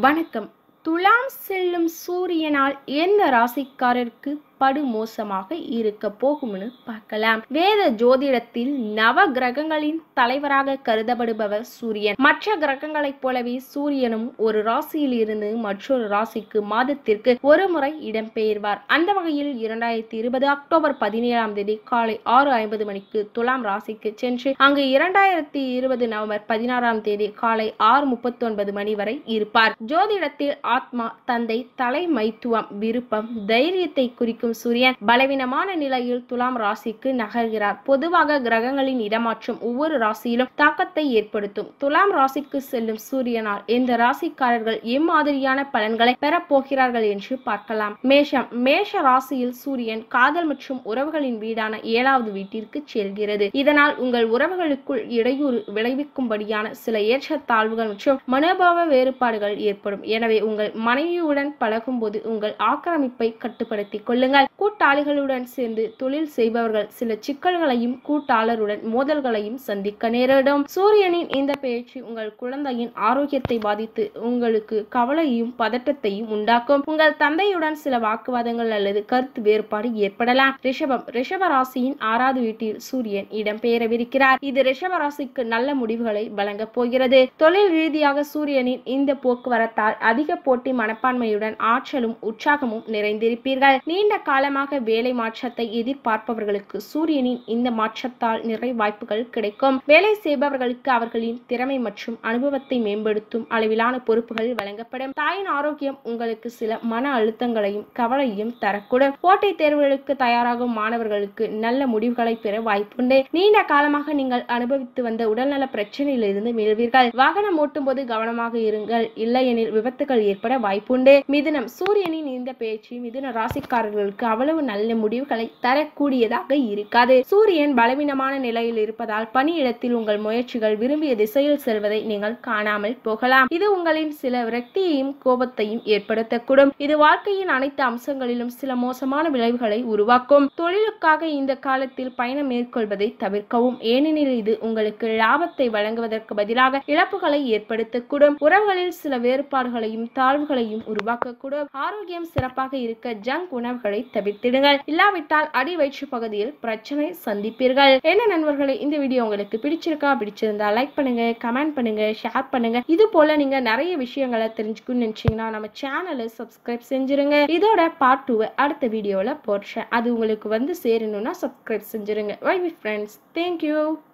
வணக்கம் துலாம் செல்லும் சூரியனால் எந்த ராசிக்காரருக்கு படு மோசமாக இருக்க போகும்னு பார்க்கலாம் வேத ஜோதிடத்தில் நவ கிரகங்களின் தலைவராக கருதப்படுபவர் சூரியன் மற்ற கிரகங்களைப் போலவே சூரியனும் ஒரு ராசியில் இருந்து மற்றொரு ராசிக்கு மாதத்திற்கு ஒரு முறை இடம்பெயர்வார் அந்த வகையில் இரண்டாயிரத்தி இருபது அக்டோபர் பதினேழாம் தேதி காலை ஆறு ஐம்பது மணிக்கு துலாம் ராசிக்கு சென்று அங்கு இரண்டாயிரத்தி இருபது நவம்பர் பதினாறாம் தேதி காலை ஆறு முப்பத்தி ஒன்பது மணி வரை இருப்பார் ஜோதிடத்தில் ஆத்மா தந்தை தலைமைத்துவம் விருப்பம் தைரியத்தை குறிக்கும் சூரியன் பலவீனமான நிலையில் துலாம் ராசிக்கு நகர்கிறார் பொதுவாக கிரகங்களின் இடமாற்றம் ஒவ்வொரு ராசியிலும் தாக்கத்தை ஏற்படுத்தும் துலாம் ராசிக்கு செல்லும் சூரியனால் இந்த ராசிக்காரர்கள் எம்மாதிரியான பலன்களை பெறப் போகிறார்கள் என்று பார்க்கலாம் மேஷம் மேஷ ராசியில் சூரியன் காதல் மற்றும் உறவுகளின் வீடான ஏழாவது வீட்டிற்கு செல்கிறது இதனால் உங்கள் உறவுகளுக்குள் இடையூறு விளைவிக்கும்படியான சில ஏற்றத்தாழ்வுகள் மற்றும் மனோபாவ வேறுபாடுகள் ஏற்படும் எனவே உங்கள் மனைவியுடன் பழகும்போது உங்கள் ஆக்கிரமிப்பை கட்டுப்படுத்திக் கொள்ளுங்கள் கூட்டாளிகளுடன் சேர்ந்து தொழில் செய்பவர்கள் சில சிக்கல்களையும் கூட்டாளருடன் மோதல்களையும் சந்திக்க நேரிடும் சூரியனின் இந்த பேச்சு உங்கள் குழந்தையின் ஆரோக்கியத்தை பாதித்து உங்களுக்கு கவலையும் பதட்டத்தையும் உண்டாக்கும் உங்கள் தந்தையுடன் சில வாக்குவாதங்கள் அல்லது கருத்து வேறுபாடு ஏற்படலாம் ரிஷபம் ரிஷப ராசியின் ஆறாவது வீட்டில் சூரியன் இடம்பெயரவிருக்கிறார் இது ரிஷப ராசிக்கு நல்ல முடிவுகளை வழங்கப் போகிறது தொழில் ரீதியாக சூரியனின் இந்த போக்குவரத்தால் அதிக போட்டி மனப்பான்மையுடன் ஆற்றலும் உற்சாகமும் நிறைந்திருப்பீர்கள் நீண்ட காலமாக வேலை மாற்றத்தை எதிர்பார்ப்பவர்களுக்கு சூரியனின் இந்த மாற்றத்தால் நிறை வாய்ப்புகள் கிடைக்கும் வேலை செய்பவர்களுக்கு அவர்களின் திறமை மற்றும் அனுபவத்தை மேம்படுத்தும் அளவிலான பொறுப்புகள் வழங்கப்படும் தாயின் ஆரோக்கியம் உங்களுக்கு சில மன அழுத்தங்களையும் கவலையும் தரக்கூடும் போட்டித் தேர்வுகளுக்கு தயாராகும் மாணவர்களுக்கு நல்ல முடிவுகளை பெற வாய்ப்புண்டு நீண்ட காலமாக நீங்கள் அனுபவித்து வந்த உடல்நல பிரச்சனையிலிருந்து மீள்வீர்கள் வாகனம் ஓட்டும் போது கவனமாக இருங்கள் இல்லையெனில் விபத்துகள் ஏற்பட வாய்ப்புண்டு மிதுனம் சூரியனின் இந்த பேச்சு மிதுன ராசிக்காரர்களுக்கு அவ்வளவு நல்ல முடிவுகளை தரக்கூடியதாக இருக்காது சூரியன் பலவீனமான நிலையில் இருப்பதால் பணியிடத்தில் உங்கள் முயற்சிகள் விரும்பிய திசையில் செல்வதை நீங்கள் காணாமல் போகலாம் இது உங்களின் சில விரக்தியையும் கோபத்தையும் ஏற்படுத்தக்கூடும் இது வாழ்க்கையின் அனைத்து அம்சங்களிலும் சில மோசமான விளைவுகளை உருவாக்கும் தொழிலுக்காக இந்த காலத்தில் பயணம் மேற்கொள்வதை தவிர்க்கவும் ஏனெனில் இது உங்களுக்கு லாபத்தை வழங்குவதற்கு பதிலாக இழப்புகளை ஏற்படுத்தக்கூடும் உறவுகளில் சில வேறுபாடுகளையும் தாழ்வுகளையும் உருவாக்கக்கூடும் ஆரோக்கியம் சிறப்பாக இருக்க ஜங்க் உணவுகளை தவிர்த்திடுங்கள் இல்லாவிட்டால் அடி வயிற்று பகுதியில் பிரச்சனை சந்திப்பீர்கள் என்ன நண்பர்களே இந்த வீடியோ உங்களுக்கு பிடிச்சிருக்கா பிடிச்சிருந்தா லைக் பண்ணுங்க கமெண்ட் பண்ணுங்க ஷேர் பண்ணுங்க இது போல நீங்க நிறைய விஷயங்களை தெரிஞ்சுக்கணும்னு நினைச்சீங்கன்னா நம்ம சேனலை சப்ஸ்கிரைப் செஞ்சிருங்க இதோட பார்ட் டூவை அடுத்த வீடியோவில் போடுறேன் அது உங்களுக்கு வந்து சேரணும்னா சப்ஸ்கிரைப் செஞ்சிருங்க வை ஃப்ரெண்ட்ஸ் தேங்க்யூ